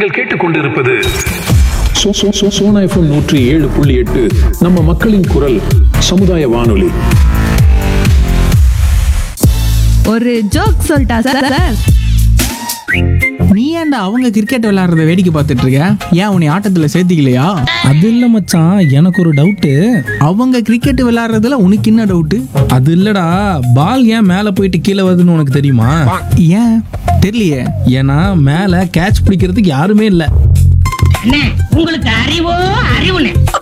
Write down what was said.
நீங்கள் கேட்டுக்கொண்டிருப்பது சோ- சோ- சோ- சோனா எஃப்எம் நூற்றி ஏழு புள்ளி எட்டு நம்ம மக்களின் குரல் சமுதாய வானொலி ஒரு ஜோக் சொல்லிட்டா சார் சார் நீ ஏன்டா அவங்க கிரிக்கெட் விளையாடுறத வேடிக்கை பார்த்துட்டு இருக்க ஏன் உன்னை ஆட்டத்துல சேர்த்திக்கலையா அது இல்ல மச்சான் எனக்கு ஒரு டவுட்டு அவங்க கிரிக்கெட் விளையாடுறதுல உனக்கு என்ன டவுட்டு அது இல்லடா பால் ஏன் மேலே போயிட்டு கீழே வருதுன்னு உனக்கு தெரியுமா ஏன் தெரியலையே ஏன்னா மேலே கேட்ச் பிடிக்கிறதுக்கு யாருமே இல்லை அண்ணே உங்களுக்கு அறிவோ அறிவுனே